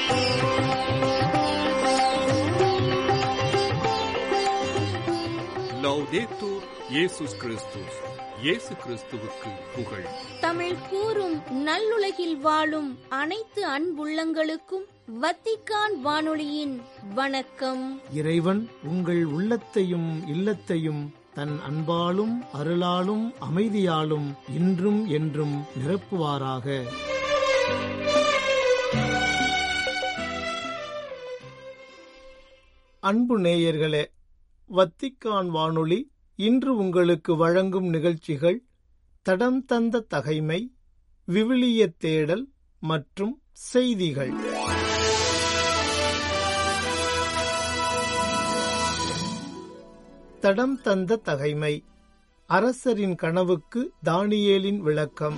லௌதேத்தூர் இயேசுஸ் கிறிஸ்துஸ் இயேசு கிறிஸ்துவுக்கு புகழ் தமிழ் கூறும் நல்லுலகில் வாழும் அனைத்து அன்புள்ளங்களுக்கும் வத்திக்கான் வானொலியின் வணக்கம் இறைவன் உங்கள் உள்ளத்தையும் இல்லத்தையும் தன் அன்பாலும் அருளாலும் அமைதியாலும் இன்றும் என்றும் நிரப்புவாராக அன்பு நேயர்களே வத்திக்கான் வானொலி இன்று உங்களுக்கு வழங்கும் நிகழ்ச்சிகள் தடம் தந்த தகைமை விவிலிய தேடல் மற்றும் செய்திகள் தடம் தந்த தகைமை அரசரின் கனவுக்கு தானியேலின் விளக்கம்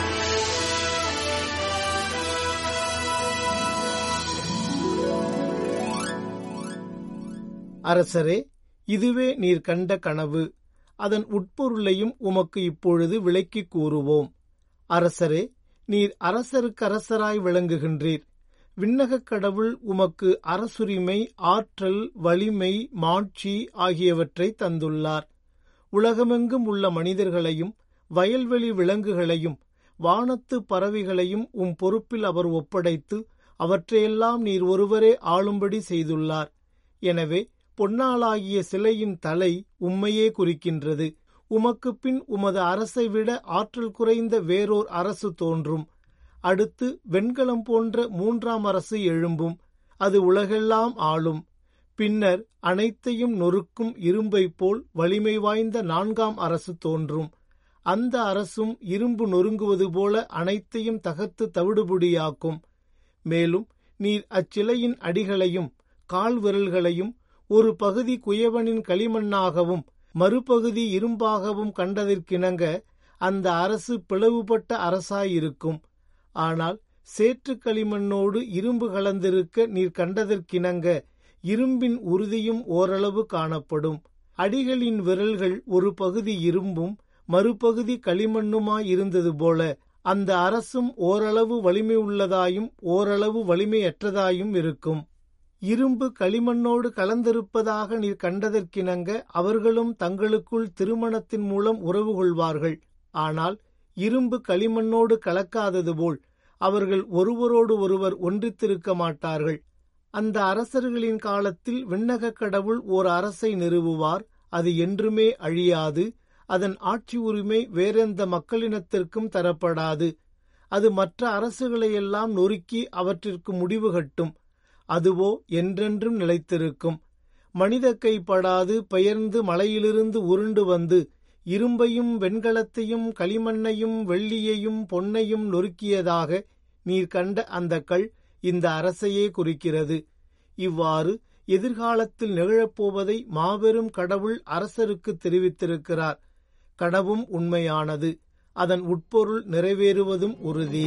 அரசரே இதுவே நீர் கண்ட கனவு அதன் உட்பொருளையும் உமக்கு இப்பொழுது விளக்கிக் கூறுவோம் அரசரே நீர் அரசருக்கரசராய் விளங்குகின்றீர் விண்ணகக் கடவுள் உமக்கு அரசுரிமை ஆற்றல் வலிமை மாட்சி ஆகியவற்றை தந்துள்ளார் உலகமெங்கும் உள்ள மனிதர்களையும் வயல்வெளி விலங்குகளையும் வானத்து பறவைகளையும் உம் பொறுப்பில் அவர் ஒப்படைத்து அவற்றையெல்லாம் நீர் ஒருவரே ஆளும்படி செய்துள்ளார் எனவே பொன்னாளாகிய சிலையின் தலை உம்மையே குறிக்கின்றது உமக்கு பின் உமது அரசை விட ஆற்றல் குறைந்த வேறோர் அரசு தோன்றும் அடுத்து வெண்கலம் போன்ற மூன்றாம் அரசு எழும்பும் அது உலகெல்லாம் ஆளும் பின்னர் அனைத்தையும் நொறுக்கும் இரும்பை போல் வலிமை வாய்ந்த நான்காம் அரசு தோன்றும் அந்த அரசும் இரும்பு நொறுங்குவது போல அனைத்தையும் தகர்த்து தவிடுபுடியாக்கும் மேலும் நீர் அச்சிலையின் அடிகளையும் கால் விரல்களையும் ஒரு பகுதி குயவனின் களிமண்ணாகவும் மறுபகுதி இரும்பாகவும் கண்டதற்கிணங்க அந்த அரசு பிளவுபட்ட அரசாயிருக்கும் ஆனால் சேற்று களிமண்ணோடு இரும்பு கலந்திருக்க நீர் கண்டதற்கிணங்க இரும்பின் உறுதியும் ஓரளவு காணப்படும் அடிகளின் விரல்கள் ஒரு பகுதி இரும்பும் மறுபகுதி களிமண்ணுமாயிருந்தது போல அந்த அரசும் ஓரளவு வலிமை உள்ளதாயும் ஓரளவு வலிமையற்றதாயும் இருக்கும் இரும்பு களிமண்ணோடு கலந்திருப்பதாக நீர் கண்டதற்கிணங்க அவர்களும் தங்களுக்குள் திருமணத்தின் மூலம் உறவு கொள்வார்கள் ஆனால் இரும்பு களிமண்ணோடு கலக்காதது போல் அவர்கள் ஒருவரோடு ஒருவர் ஒன்றித்திருக்க மாட்டார்கள் அந்த அரசர்களின் காலத்தில் விண்ணகக் கடவுள் ஓர் அரசை நிறுவுவார் அது என்றுமே அழியாது அதன் ஆட்சி உரிமை வேறெந்த மக்களினத்திற்கும் தரப்படாது அது மற்ற அரசுகளையெல்லாம் நொறுக்கி அவற்றிற்கு முடிவு கட்டும் அதுவோ என்றென்றும் நிலைத்திருக்கும் மனித கைப்படாது பெயர்ந்து மலையிலிருந்து உருண்டு வந்து இரும்பையும் வெண்கலத்தையும் களிமண்ணையும் வெள்ளியையும் பொன்னையும் நொறுக்கியதாக நீர் கண்ட அந்த கல் இந்த அரசையே குறிக்கிறது இவ்வாறு எதிர்காலத்தில் நிகழப்போவதை மாபெரும் கடவுள் அரசருக்கு தெரிவித்திருக்கிறார் கனவும் உண்மையானது அதன் உட்பொருள் நிறைவேறுவதும் உறுதி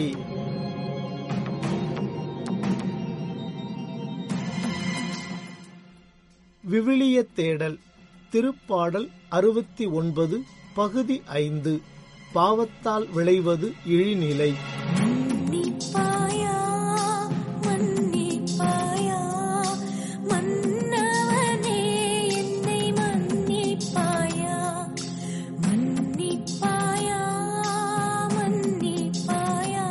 விவிலிய தேடல் திருப்பாடல் அறுபத்தி ஒன்பது பகுதி ஐந்து பாவத்தால் விளைவது இழிநிலை மன்னிப்பாயா மன்னிப்பாயா மன்னவனே என்னை மன்னிப்பாயா மன்னிப்பாயா மன்னிப்பாயா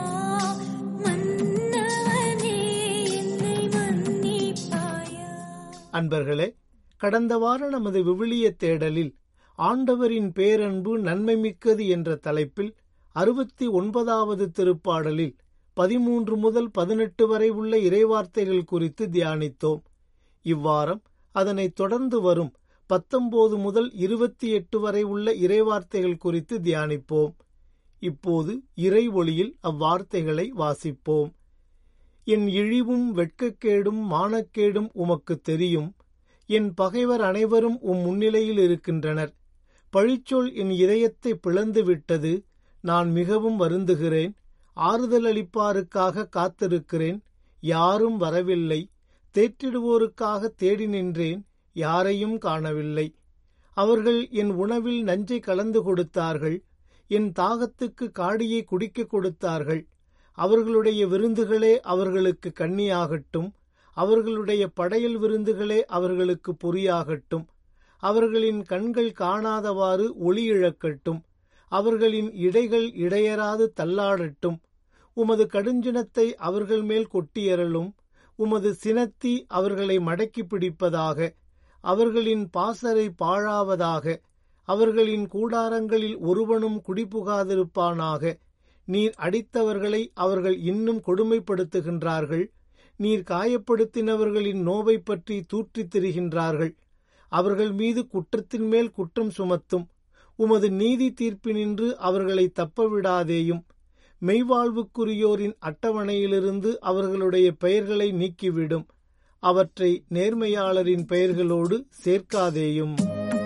மன்னவனே என்னை மன்னிப்பாயா அன்பர்களே கடந்த வார நமது விவிலிய தேடலில் ஆண்டவரின் பேரன்பு நன்மை மிக்கது என்ற தலைப்பில் அறுபத்தி ஒன்பதாவது திருப்பாடலில் பதிமூன்று முதல் பதினெட்டு வரை உள்ள இறைவார்த்தைகள் குறித்து தியானித்தோம் இவ்வாரம் அதனைத் தொடர்ந்து வரும் பத்தொன்பது முதல் இருபத்தி எட்டு வரை உள்ள இறைவார்த்தைகள் குறித்து தியானிப்போம் இப்போது இறை ஒளியில் அவ்வார்த்தைகளை வாசிப்போம் என் இழிவும் வெட்கக்கேடும் மானக்கேடும் உமக்குத் தெரியும் என் பகைவர் அனைவரும் உம் முன்னிலையில் இருக்கின்றனர் பழிச்சொல் என் இதயத்தை பிளந்து விட்டது நான் மிகவும் வருந்துகிறேன் ஆறுதல் அளிப்பாருக்காக காத்திருக்கிறேன் யாரும் வரவில்லை தேற்றிடுவோருக்காக தேடி நின்றேன் யாரையும் காணவில்லை அவர்கள் என் உணவில் நஞ்சை கலந்து கொடுத்தார்கள் என் தாகத்துக்கு காடியை குடிக்க கொடுத்தார்கள் அவர்களுடைய விருந்துகளே அவர்களுக்கு கண்ணியாகட்டும் அவர்களுடைய படையல் விருந்துகளே அவர்களுக்கு பொறியாகட்டும் அவர்களின் கண்கள் காணாதவாறு ஒளி இழக்கட்டும் அவர்களின் இடைகள் இடையராது தள்ளாடட்டும் உமது கடுஞ்சினத்தை அவர்கள் மேல் கொட்டியறலும் உமது சினத்தி அவர்களை மடக்கி பிடிப்பதாக அவர்களின் பாசறை பாழாவதாக அவர்களின் கூடாரங்களில் ஒருவனும் குடிபுகாதிருப்பானாக நீர் அடித்தவர்களை அவர்கள் இன்னும் கொடுமைப்படுத்துகின்றார்கள் நீர் காயப்படுத்தினவர்களின் நோவை பற்றி தூற்றித் திரிகின்றார்கள் அவர்கள் மீது குற்றத்தின் மேல் குற்றம் சுமத்தும் உமது நீதி தீர்ப்பினின்று அவர்களை தப்பவிடாதேயும் மெய்வாழ்வுக்குரியோரின் அட்டவணையிலிருந்து அவர்களுடைய பெயர்களை நீக்கிவிடும் அவற்றை நேர்மையாளரின் பெயர்களோடு சேர்க்காதேயும்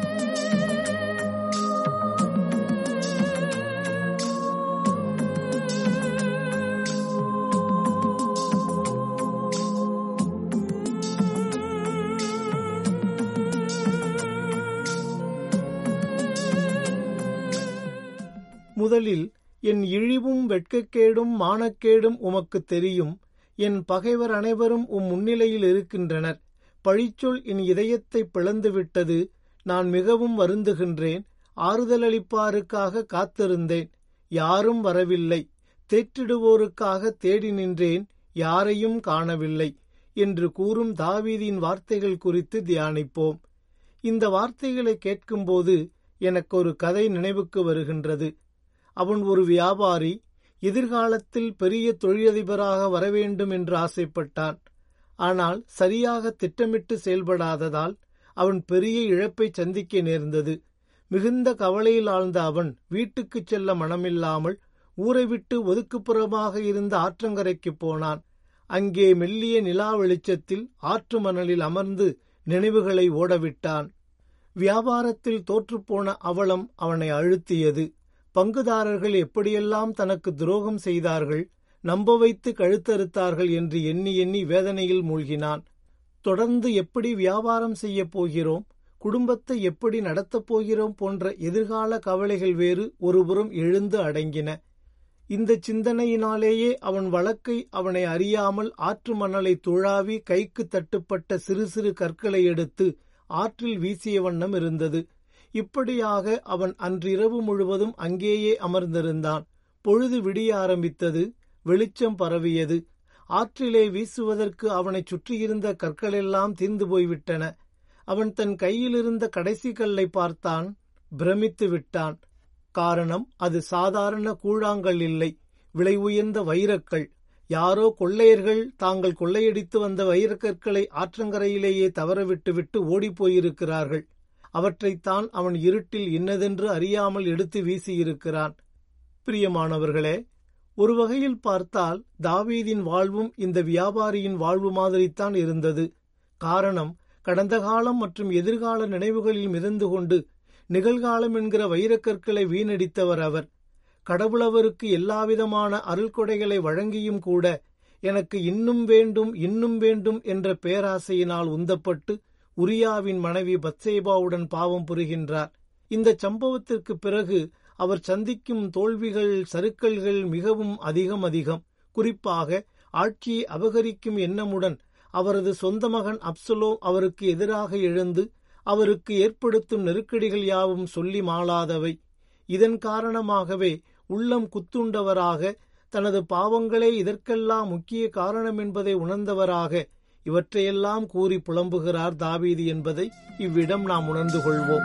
முதலில் என் இழிவும் வெட்கக்கேடும் மானக்கேடும் உமக்குத் தெரியும் என் பகைவர் அனைவரும் உம் முன்னிலையில் இருக்கின்றனர் பழிச்சொல் என் இதயத்தை பிளந்துவிட்டது நான் மிகவும் வருந்துகின்றேன் ஆறுதலளிப்பாருக்காக காத்திருந்தேன் யாரும் வரவில்லை தேற்றிடுவோருக்காக தேடி நின்றேன் யாரையும் காணவில்லை என்று கூறும் தாவீதின் வார்த்தைகள் குறித்து தியானிப்போம் இந்த வார்த்தைகளை கேட்கும்போது எனக்கு ஒரு கதை நினைவுக்கு வருகின்றது அவன் ஒரு வியாபாரி எதிர்காலத்தில் பெரிய தொழிலதிபராக வரவேண்டும் என்று ஆசைப்பட்டான் ஆனால் சரியாக திட்டமிட்டு செயல்படாததால் அவன் பெரிய இழப்பை சந்திக்க நேர்ந்தது மிகுந்த கவலையில் ஆழ்ந்த அவன் வீட்டுக்குச் செல்ல மனமில்லாமல் ஊரை விட்டு ஒதுக்குப்புறமாக இருந்த ஆற்றங்கரைக்குப் போனான் அங்கே மெல்லிய நிலா வெளிச்சத்தில் ஆற்று மணலில் அமர்ந்து நினைவுகளை ஓடவிட்டான் வியாபாரத்தில் தோற்றுப்போன அவலம் அவனை அழுத்தியது பங்குதாரர்கள் எப்படியெல்லாம் தனக்கு துரோகம் செய்தார்கள் நம்ப வைத்து கழுத்தறுத்தார்கள் என்று எண்ணி எண்ணி வேதனையில் மூழ்கினான் தொடர்ந்து எப்படி வியாபாரம் செய்யப் போகிறோம் குடும்பத்தை எப்படி நடத்தப் போகிறோம் போன்ற எதிர்கால கவலைகள் வேறு ஒருபுறம் எழுந்து அடங்கின இந்த சிந்தனையினாலேயே அவன் வழக்கை அவனை அறியாமல் ஆற்று மணலை துழாவி கைக்கு தட்டுப்பட்ட சிறு சிறு கற்களை எடுத்து ஆற்றில் வீசிய வண்ணம் இருந்தது இப்படியாக அவன் அன்றிரவு முழுவதும் அங்கேயே அமர்ந்திருந்தான் பொழுது விடிய ஆரம்பித்தது வெளிச்சம் பரவியது ஆற்றிலே வீசுவதற்கு அவனைச் சுற்றியிருந்த கற்களெல்லாம் தீர்ந்து போய்விட்டன அவன் தன் கையிலிருந்த கடைசி கல்லை பார்த்தான் பிரமித்து விட்டான் காரணம் அது சாதாரண கூழாங்கல் இல்லை விலை உயர்ந்த வைரக்கல் யாரோ கொள்ளையர்கள் தாங்கள் கொள்ளையடித்து வந்த வைரக்கற்களை ஆற்றங்கரையிலேயே தவறவிட்டுவிட்டு ஓடிப்போயிருக்கிறார்கள் அவற்றைத்தான் அவன் இருட்டில் இன்னதென்று அறியாமல் எடுத்து வீசியிருக்கிறான் பிரியமானவர்களே ஒரு வகையில் பார்த்தால் தாவீதின் வாழ்வும் இந்த வியாபாரியின் வாழ்வு மாதிரித்தான் இருந்தது காரணம் கடந்த காலம் மற்றும் எதிர்கால நினைவுகளில் மிதந்து கொண்டு நிகழ்காலம் என்கிற வைரக்கற்களை வீணடித்தவர் அவர் கடவுளவருக்கு எல்லாவிதமான அருள்கொடைகளை வழங்கியும் கூட எனக்கு இன்னும் வேண்டும் இன்னும் வேண்டும் என்ற பேராசையினால் உந்தப்பட்டு உரியாவின் மனைவி பத்சேபாவுடன் பாவம் புரிகின்றார் இந்த சம்பவத்திற்கு பிறகு அவர் சந்திக்கும் தோல்விகள் சறுக்கல்கள் மிகவும் அதிகம் அதிகம் குறிப்பாக ஆட்சியை அபகரிக்கும் எண்ணமுடன் அவரது சொந்த மகன் அப்சலோ அவருக்கு எதிராக எழுந்து அவருக்கு ஏற்படுத்தும் நெருக்கடிகள் யாவும் சொல்லி மாளாதவை இதன் காரணமாகவே உள்ளம் குத்துண்டவராக தனது பாவங்களே இதற்கெல்லாம் முக்கிய காரணம் என்பதை உணர்ந்தவராக இவற்றையெல்லாம் கூறி புலம்புகிறார் தாவீது என்பதை இவ்விடம் நாம் உணர்ந்து கொள்வோம்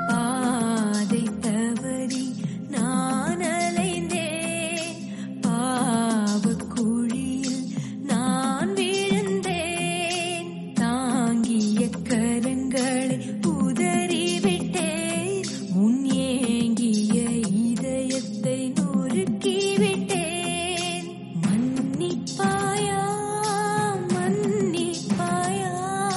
பாதை தவறி நான் அலைந்தேன் பாவக் குழியில் நான் விழுந்தேன் தாங்கிய கரங்களை உதறிவிட்டேன் உன் ஏங்கிய இதயத்தை நொறுக்கிவிட்டேன் மன்னிப்பாயா மன்னிப்பாயா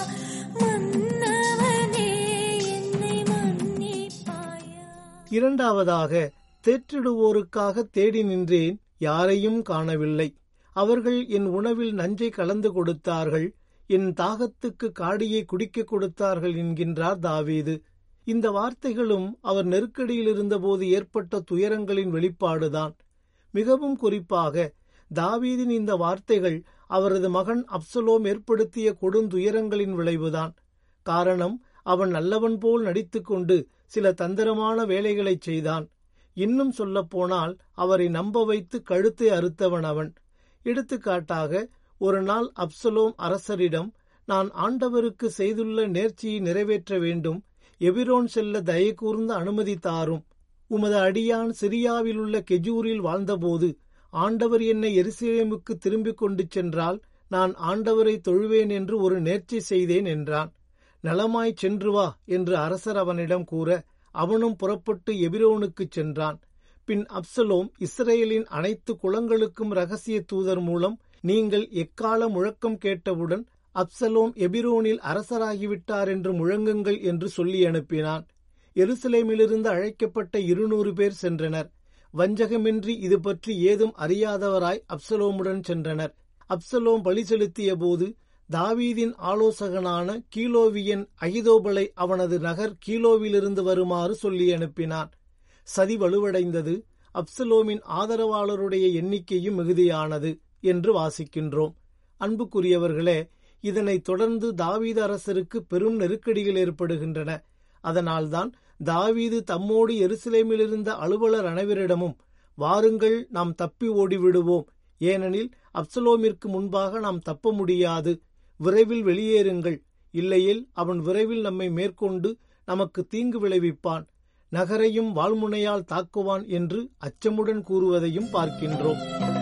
மன்னவனே என்னை மன்னிப்பாயா இரண்டாவதாக தேற்றிடுவோருக்காக தேடி நின்றேன் யாரையும் காணவில்லை அவர்கள் என் உணவில் நஞ்சை கலந்து கொடுத்தார்கள் என் தாகத்துக்கு காடியை குடிக்க கொடுத்தார்கள் என்கின்றார் தாவீது இந்த வார்த்தைகளும் அவர் நெருக்கடியில் இருந்தபோது ஏற்பட்ட துயரங்களின் வெளிப்பாடுதான் மிகவும் குறிப்பாக தாவீதின் இந்த வார்த்தைகள் அவரது மகன் அப்சலோம் ஏற்படுத்திய கொடுந்துயரங்களின் விளைவுதான் காரணம் அவன் நல்லவன் போல் நடித்துக்கொண்டு சில தந்திரமான வேலைகளைச் செய்தான் இன்னும் சொல்லப்போனால் அவரை நம்ப வைத்து கழுத்தை அறுத்தவன் அவன் எடுத்துக்காட்டாக ஒரு நாள் அப்சலோம் அரசரிடம் நான் ஆண்டவருக்கு செய்துள்ள நேர்ச்சியை நிறைவேற்ற வேண்டும் எபிரோன் செல்ல தயை கூர்ந்த அனுமதி தாரும் உமது அடியான் சிரியாவிலுள்ள கெஜூரில் வாழ்ந்தபோது ஆண்டவர் என்னை எருசலேமுக்கு திரும்பிக் கொண்டு சென்றால் நான் ஆண்டவரை தொழுவேன் என்று ஒரு நேர்ச்சி செய்தேன் என்றான் நலமாய் சென்று வா என்று அரசர் அவனிடம் கூற அவனும் புறப்பட்டு எபிரோனுக்குச் சென்றான் பின் அப்சலோம் இஸ்ரேலின் அனைத்து குளங்களுக்கும் ரகசிய தூதர் மூலம் நீங்கள் எக்கால முழக்கம் கேட்டவுடன் அப்சலோம் எபிரோனில் அரசராகிவிட்டார் என்று முழங்குங்கள் என்று சொல்லி அனுப்பினான் எருசலேமிலிருந்து அழைக்கப்பட்ட இருநூறு பேர் சென்றனர் வஞ்சகமின்றி இது பற்றி ஏதும் அறியாதவராய் அப்சலோமுடன் சென்றனர் அப்சலோம் பலி செலுத்திய போது தாவீதின் ஆலோசகனான கீலோவியன் அகிதோபலை அவனது நகர் கீலோவிலிருந்து வருமாறு சொல்லி அனுப்பினான் சதி வலுவடைந்தது அப்சலோமின் ஆதரவாளருடைய எண்ணிக்கையும் மிகுதியானது என்று வாசிக்கின்றோம் அன்புக்குரியவர்களே இதனைத் தொடர்ந்து தாவீது அரசருக்கு பெரும் நெருக்கடிகள் ஏற்படுகின்றன அதனால்தான் தாவீது தம்மோடு எருசலேமிலிருந்த அலுவலர் அனைவரிடமும் வாருங்கள் நாம் தப்பி ஓடிவிடுவோம் ஏனெனில் அப்சலோமிற்கு முன்பாக நாம் தப்ப முடியாது விரைவில் வெளியேறுங்கள் இல்லையேல் அவன் விரைவில் நம்மை மேற்கொண்டு நமக்கு தீங்கு விளைவிப்பான் நகரையும் வாழ்முனையால் தாக்குவான் என்று அச்சமுடன் கூறுவதையும் பார்க்கின்றோம்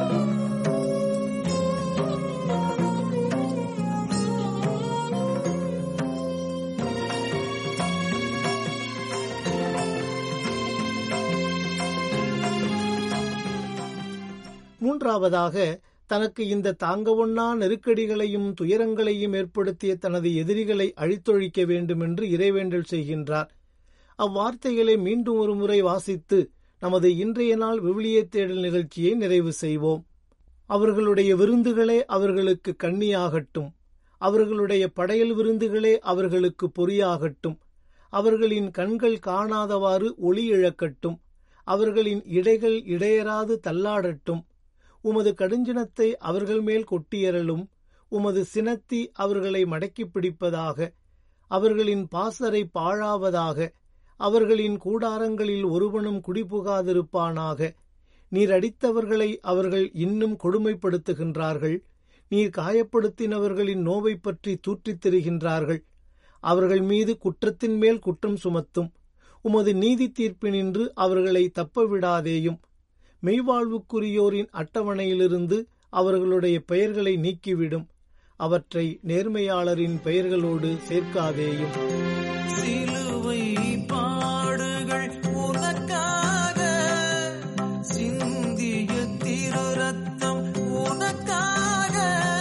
மூன்றாவதாக தனக்கு இந்த தாங்கவொண்ணா நெருக்கடிகளையும் துயரங்களையும் ஏற்படுத்திய தனது எதிரிகளை அழித்தொழிக்க வேண்டுமென்று இறைவேண்டல் செய்கின்றார் அவ்வார்த்தைகளை மீண்டும் ஒரு முறை வாசித்து நமது இன்றைய நாள் விவிலிய தேடல் நிகழ்ச்சியை நிறைவு செய்வோம் அவர்களுடைய விருந்துகளே அவர்களுக்கு கண்ணியாகட்டும் அவர்களுடைய படையல் விருந்துகளே அவர்களுக்கு பொறியாகட்டும் அவர்களின் கண்கள் காணாதவாறு ஒளி இழக்கட்டும் அவர்களின் இடைகள் இடையராது தள்ளாடட்டும் உமது கடுஞ்சினத்தை அவர்கள் மேல் கொட்டியறலும் உமது சினத்தி அவர்களை மடக்கிப் பிடிப்பதாக அவர்களின் பாசறை பாழாவதாக அவர்களின் கூடாரங்களில் ஒருவனும் குடிபுகாதிருப்பானாக நீர் அடித்தவர்களை அவர்கள் இன்னும் கொடுமைப்படுத்துகின்றார்கள் நீர் காயப்படுத்தினவர்களின் நோவை பற்றி தூற்றித் திரிகின்றார்கள் அவர்கள் மீது குற்றத்தின் மேல் குற்றம் சுமத்தும் உமது நீதி தீர்ப்பினின்று அவர்களை தப்ப விடாதேயும் மெய்வாழ்வுக்குரியோரின் அட்டவணையிலிருந்து அவர்களுடைய பெயர்களை நீக்கிவிடும் அவற்றை நேர்மையாளரின் பெயர்களோடு சேர்க்காதேயும் சிலுவை பாடுகள் உனக்காக சிந்திய திரு ரத்தம் உனக்காக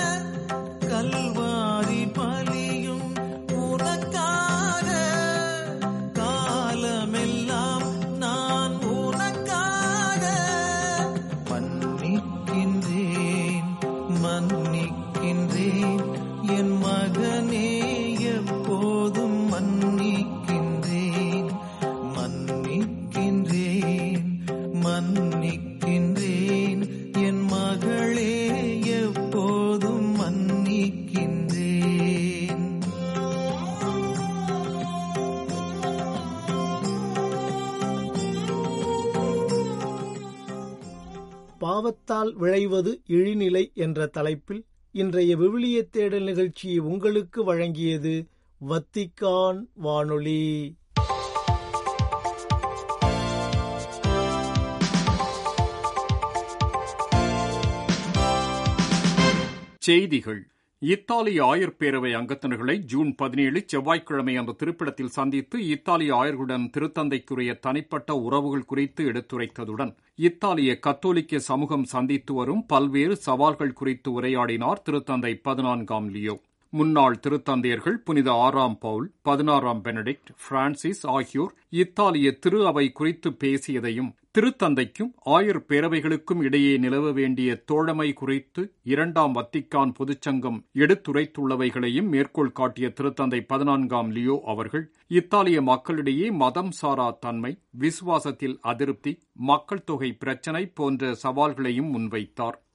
கல்வாரி பலியும் உனக்காக காலமெல்லாம் நான் உனக்காக மன்னிக்கின்றேன் மன்னிக்கின்றேன் என் மகனே எப்போதும் மன்னிக்கின்றேன் மன்னிக்கின்றேன் மன்னிக்கின்றேன் என் மகளே எப்போதும் மன்னிக்கின்றேன் பாவத்தால் விளைவது இழிநிலை என்ற தலைப்பில் இன்றைய விவிலிய தேடல் நிகழ்ச்சியை உங்களுக்கு வழங்கியது வத்திக்கான் வானொலி செய்திகள் இத்தாலி ஆயர் பேரவை அங்கத்தினர்களை ஜூன் பதினேழு செவ்வாய்க்கிழமை அன்று திருப்பிடத்தில் சந்தித்து இத்தாலிய ஆயர்களுடன் திருத்தந்தைக்குரிய தனிப்பட்ட உறவுகள் குறித்து எடுத்துரைத்ததுடன் இத்தாலிய கத்தோலிக்க சமூகம் சந்தித்து வரும் பல்வேறு சவால்கள் குறித்து உரையாடினார் திருத்தந்தை பதினான்காம் லியோ முன்னாள் திருத்தந்தையர்கள் புனித ஆறாம் பவுல் பதினாறாம் பெனடிக்ட் பிரான்சிஸ் ஆகியோர் இத்தாலிய திரு அவை குறித்து பேசியதையும் திருத்தந்தைக்கும் ஆயர் பேரவைகளுக்கும் இடையே நிலவ வேண்டிய தோழமை குறித்து இரண்டாம் வத்திக்கான் பொதுச்சங்கம் எடுத்துரைத்துள்ளவைகளையும் மேற்கோள் காட்டிய திருத்தந்தை பதினான்காம் லியோ அவர்கள் இத்தாலிய மக்களிடையே மதம் சாரா தன்மை விசுவாசத்தில் அதிருப்தி மக்கள் தொகை பிரச்சினை போன்ற சவால்களையும் முன்வைத்தார்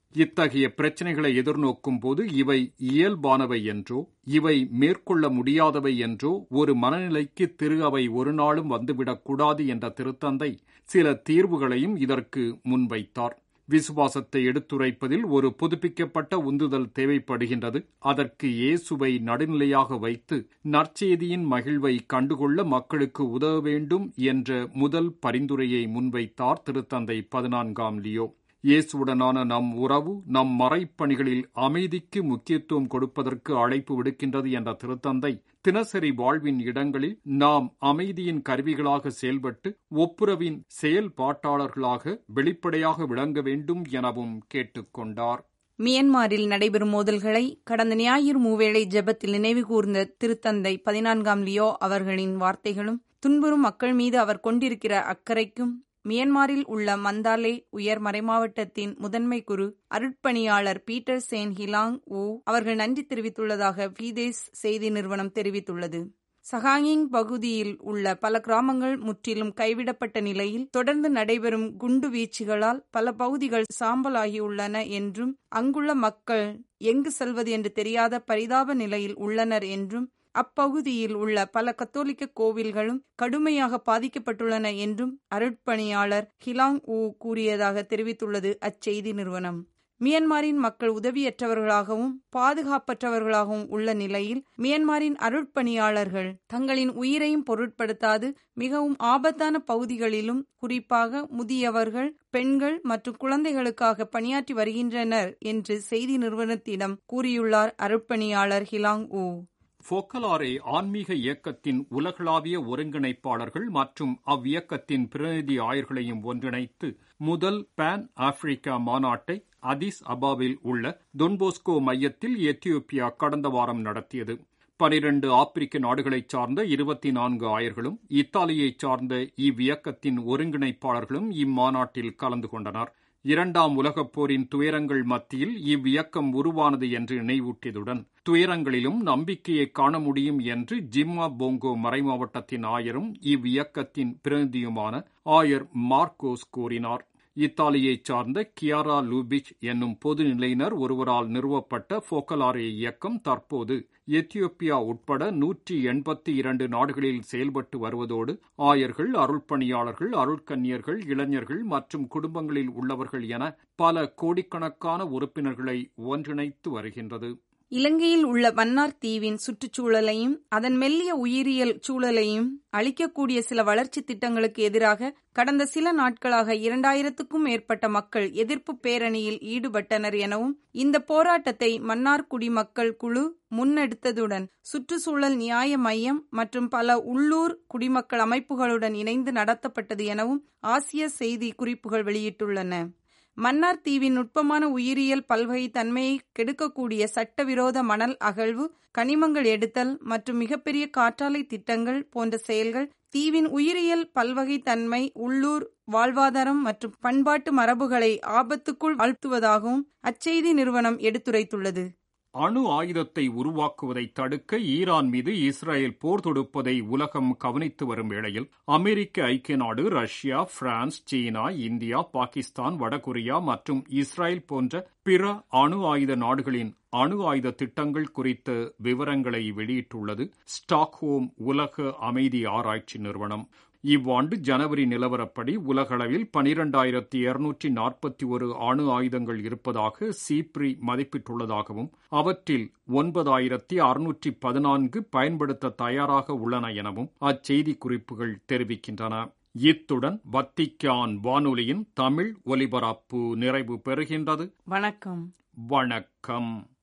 இத்தகைய பிரச்சனைகளை எதிர்நோக்கும் போது இவை இயல்பானவை என்றோ இவை மேற்கொள்ள முடியாதவை என்றோ ஒரு மனநிலைக்கு திரு அவை ஒரு நாளும் வந்துவிடக்கூடாது என்ற திருத்தந்தை சில தீர்வுகளையும் இதற்கு முன்வைத்தார் விசுவாசத்தை எடுத்துரைப்பதில் ஒரு புதுப்பிக்கப்பட்ட உந்துதல் தேவைப்படுகின்றது அதற்கு இயேசுவை நடுநிலையாக வைத்து நற்செய்தியின் மகிழ்வை கண்டுகொள்ள மக்களுக்கு உதவ வேண்டும் என்ற முதல் பரிந்துரையை முன்வைத்தார் திருத்தந்தை பதினான்காம் லியோ இயேசுவுடனான நம் உறவு நம் மறைப்பணிகளில் அமைதிக்கு முக்கியத்துவம் கொடுப்பதற்கு அழைப்பு விடுக்கின்றது என்ற திருத்தந்தை தினசரி வாழ்வின் இடங்களில் நாம் அமைதியின் கருவிகளாக செயல்பட்டு ஒப்புரவின் செயல்பாட்டாளர்களாக வெளிப்படையாக விளங்க வேண்டும் எனவும் கேட்டுக்கொண்டார் மியன்மாரில் நடைபெறும் மோதல்களை கடந்த ஞாயிறு மூவேளை ஜெபத்தில் நினைவு கூர்ந்த திருத்தந்தை பதினான்காம் லியோ அவர்களின் வார்த்தைகளும் துன்புறும் மக்கள் மீது அவர் கொண்டிருக்கிற அக்கறைக்கும் மியன்மாரில் உள்ள மந்தாலே உயர் மறைமாவட்டத்தின் முதன்மை குரு அருட்பணியாளர் பீட்டர் சேன் ஹிலாங் ஊ அவர்கள் நன்றி தெரிவித்துள்ளதாக பீதேஸ் செய்தி நிறுவனம் தெரிவித்துள்ளது சகாங்கிங் பகுதியில் உள்ள பல கிராமங்கள் முற்றிலும் கைவிடப்பட்ட நிலையில் தொடர்ந்து நடைபெறும் குண்டு வீச்சுகளால் பல பகுதிகள் சாம்பலாகியுள்ளன என்றும் அங்குள்ள மக்கள் எங்கு செல்வது என்று தெரியாத பரிதாப நிலையில் உள்ளனர் என்றும் அப்பகுதியில் உள்ள பல கத்தோலிக்க கோவில்களும் கடுமையாக பாதிக்கப்பட்டுள்ளன என்றும் அருட்பணியாளர் ஹிலாங் ஊ கூறியதாக தெரிவித்துள்ளது அச்செய்தி நிறுவனம் மியன்மாரின் மக்கள் உதவியற்றவர்களாகவும் பாதுகாப்பற்றவர்களாகவும் உள்ள நிலையில் மியன்மாரின் அருட்பணியாளர்கள் தங்களின் உயிரையும் பொருட்படுத்தாது மிகவும் ஆபத்தான பகுதிகளிலும் குறிப்பாக முதியவர்கள் பெண்கள் மற்றும் குழந்தைகளுக்காக பணியாற்றி வருகின்றனர் என்று செய்தி நிறுவனத்திடம் கூறியுள்ளார் அருட்பணியாளர் ஹிலாங் ஊ ஃபோக்கலாரே ஆன்மீக இயக்கத்தின் உலகளாவிய ஒருங்கிணைப்பாளர்கள் மற்றும் அவ்வியக்கத்தின் பிரதிநிதி ஆயர்களையும் ஒன்றிணைத்து முதல் பேன் ஆப்பிரிக்கா மாநாட்டை அதிஸ் அபாவில் உள்ள தொன்போஸ்கோ மையத்தில் எத்தியோப்பியா கடந்த வாரம் நடத்தியது பனிரண்டு ஆப்பிரிக்க நாடுகளைச் சார்ந்த இருபத்தி நான்கு ஆயர்களும் இத்தாலியைச் சார்ந்த இவ்வியக்கத்தின் ஒருங்கிணைப்பாளர்களும் இம்மாநாட்டில் கலந்து கொண்டனர் இரண்டாம் உலகப் போரின் துயரங்கள் மத்தியில் இவ்வியக்கம் உருவானது என்று நினைவூட்டியதுடன் துயரங்களிலும் நம்பிக்கையை காண முடியும் என்று ஜிம்மா போங்கோ மறைமாவட்டத்தின் ஆயரும் இவ்வியக்கத்தின் பிரதிநிதியுமான ஆயர் மார்க்கோஸ் கூறினார் இத்தாலியைச் சார்ந்த கியாரா லூபிச் என்னும் பொதுநிலையினர் ஒருவரால் நிறுவப்பட்ட ஃபோக்கலாரே இயக்கம் தற்போது எத்தியோப்பியா உட்பட நூற்றி எண்பத்தி இரண்டு நாடுகளில் செயல்பட்டு வருவதோடு ஆயர்கள் அருள்பணியாளர்கள் அருட்கன்னியர்கள் இளைஞர்கள் மற்றும் குடும்பங்களில் உள்ளவர்கள் என பல கோடிக்கணக்கான உறுப்பினர்களை ஒன்றிணைத்து வருகின்றது இலங்கையில் உள்ள மன்னார் தீவின் சுற்றுச்சூழலையும் அதன் மெல்லிய உயிரியல் சூழலையும் அளிக்கக்கூடிய சில வளர்ச்சி திட்டங்களுக்கு எதிராக கடந்த சில நாட்களாக இரண்டாயிரத்துக்கும் மேற்பட்ட மக்கள் எதிர்ப்பு பேரணியில் ஈடுபட்டனர் எனவும் இந்த போராட்டத்தை மன்னார் குடிமக்கள் குழு முன்னெடுத்ததுடன் சுற்றுச்சூழல் நியாய மையம் மற்றும் பல உள்ளூர் குடிமக்கள் அமைப்புகளுடன் இணைந்து நடத்தப்பட்டது எனவும் ஆசிய செய்தி குறிப்புகள் வெளியிட்டுள்ளன மன்னார் தீவின் நுட்பமான உயிரியல் பல்வகைத்தன்மையை கெடுக்கக்கூடிய சட்டவிரோத மணல் அகழ்வு கனிமங்கள் எடுத்தல் மற்றும் மிகப்பெரிய காற்றாலை திட்டங்கள் போன்ற செயல்கள் தீவின் உயிரியல் பல்வகைத்தன்மை உள்ளூர் வாழ்வாதாரம் மற்றும் பண்பாட்டு மரபுகளை ஆபத்துக்குள் ஆழ்த்துவதாகவும் அச்செய்தி நிறுவனம் எடுத்துரைத்துள்ளது அணு ஆயுதத்தை உருவாக்குவதை தடுக்க ஈரான் மீது இஸ்ரேல் போர் தொடுப்பதை உலகம் கவனித்து வரும் வேளையில் அமெரிக்க ஐக்கிய நாடு Russia France China India Pakistan வடகொரியா மற்றும் இஸ்ரேல் போன்ற பிற அணு ஆயுத நாடுகளின் அணு ஆயுத திட்டங்கள் குறித்த விவரங்களை வெளியிட்டுள்ளது ஸ்டாக்ஹோம் உலக அமைதி ஆராய்ச்சி நிறுவனம் இவ்வாண்டு ஜனவரி நிலவரப்படி உலகளவில் பனிரெண்டாயிரத்தி இருநூற்றி நாற்பத்தி ஒரு அணு ஆயுதங்கள் இருப்பதாக சீப்ரி மதிப்பிட்டுள்ளதாகவும் அவற்றில் ஒன்பதாயிரத்தி அறுநூற்றி பதினான்கு பயன்படுத்த தயாராக உள்ளன எனவும் அச்செய்தி குறிப்புகள் தெரிவிக்கின்றன இத்துடன் வத்திக்கான் வானொலியின் தமிழ் ஒலிபரப்பு நிறைவு பெறுகின்றது வணக்கம் வணக்கம்